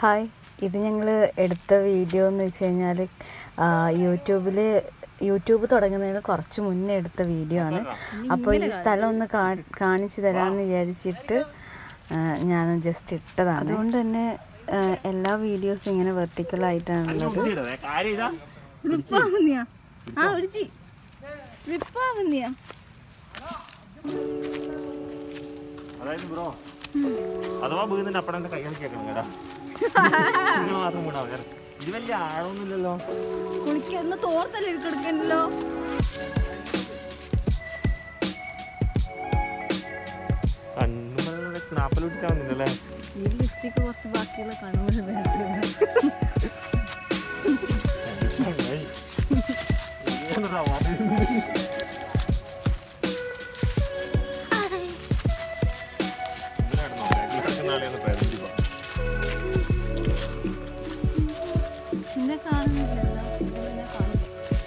Hi ഇത് ഞങ്ങൾ എടുത്ത വീഡിയോ എന്ന് വെച്ച് കഴിഞ്ഞാൽ യൂട്യൂബിൽ യൂട്യൂബ് തുടങ്ങുന്നതിന് കുറച്ച് മുന്നേ എടുത്ത വീഡിയോ ആണ് അപ്പോൾ ഈ സ്ഥലം ഒന്ന് കാ- കാണിച്ചു തരാമെന്ന് വിചാരിച്ചിട്ട് ആ, ഞാൻ ജസ്റ്റ് ഇട്ടതാണ് അതുകൊണ്ട് തന്നെ ആ, എല്ലാ വീഡിയോസും ഇങ്ങനെ വെർട്ടിക്കലായിട്ടാണുള്ളത് സ്ലിപ്പാവുന്നയാ ആ ഒടിച്ചി സ്ലിപ്പാവുന്നയാ അതായത് ബ്രോ അഥവാ വീടിന്റെ അപ്പടം എന്റെ കൈ കേൾക്കണം കേട്ടാ നിങ്ങൾ മാത്രം വീണാ മതി. ഇത് വലിയ ആഴമൊന്നുമില്ലല്ലോ കുളിക്കുന്ന തോർത്തല്ലേ എടുക്കെടുക്കണ്ടല്ലോ കണ്ണുമ്പോൾ ക്നാപ്പലോട്ടിട്ടാവുന്നില്ലല്ലേ ഈ ലിപ്സ്റ്റിക്ക് കുറച്ച് ബാക്കിയുള്ള കണ്ണുകൾ പിന്നെ കാണുന്നില്ലല്ലോ പിന്നെ കാണുന്നില്ല.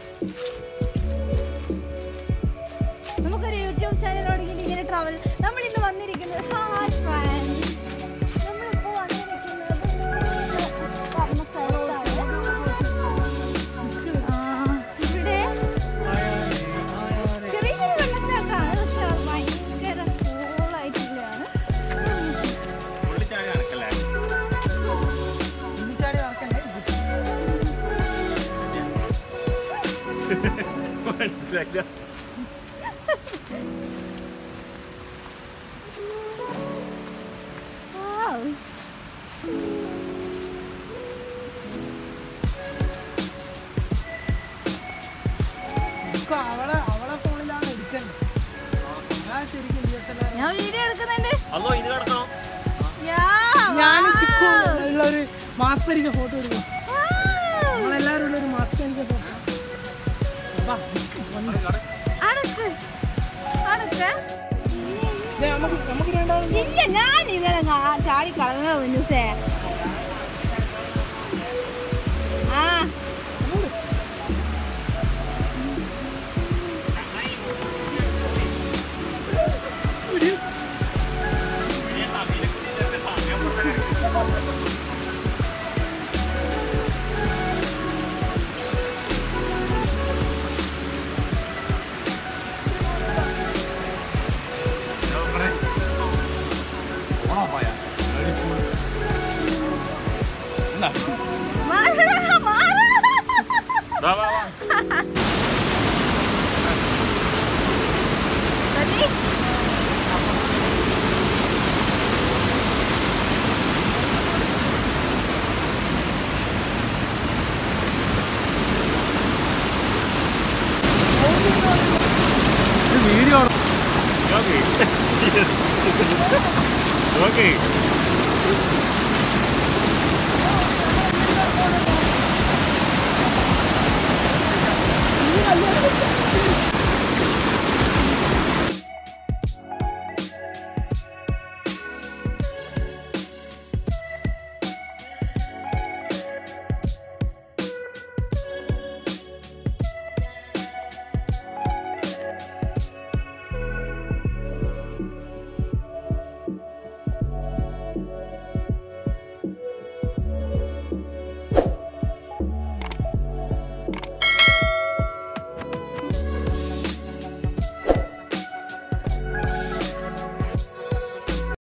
നമുക്കൊരു യൂട്യൂബ് ചാനൽ തുടങ്ങിയിട്ട് ഇങ്ങനെ ട്രാവൽ നമ്മൾ ഇന്ന് വന്നിരിക്കുന്നത് ഹായ് ഫ്രണ്ട്സ് നമ്മളിപ്പോൾ വന്നിരിക്കുന്നത് പറഞ്ഞ സ്ഥലത്താണ് ആ, ഇവിടെ ചെറിയൊരു വെള്ളച്ചാട്ടമാണ് പക്ഷെ ഭയങ്കര കൂളായിട്ടുള്ളതാണ് മനസ്സിലാക്കില്ല Wow. അവളെ അവളെ ഫോണിലാണ് എടുക്കുന്നത് ഞാൻ ശരിക്കും DSLR ഞാൻ വീഡിയോ എടുക്കുന്നുണ്ട് അതോ ഇത് കിടക്കണോ ഞാൻ ചിക്കു ഉള്ള ഒരു മാസ്കരിക്ക ഫോട്ടോ എടുക്കും നമ്മളെല്ലാവരും ഉള്ള ഒരു മാസ്കരിക്ക ഫോട്ടോ അടക്ക് അടക്ക് നമുക്ക് നമുക്ക് രണ്ടാളും ഇല്ല ഞാൻ ഇന്നലെ കാ- ചാടി കളഞ്ഞ മുന്നൂസേ ആ മാറടാ, മാറടാ. വാ വാ വാ Ready? Video okay okay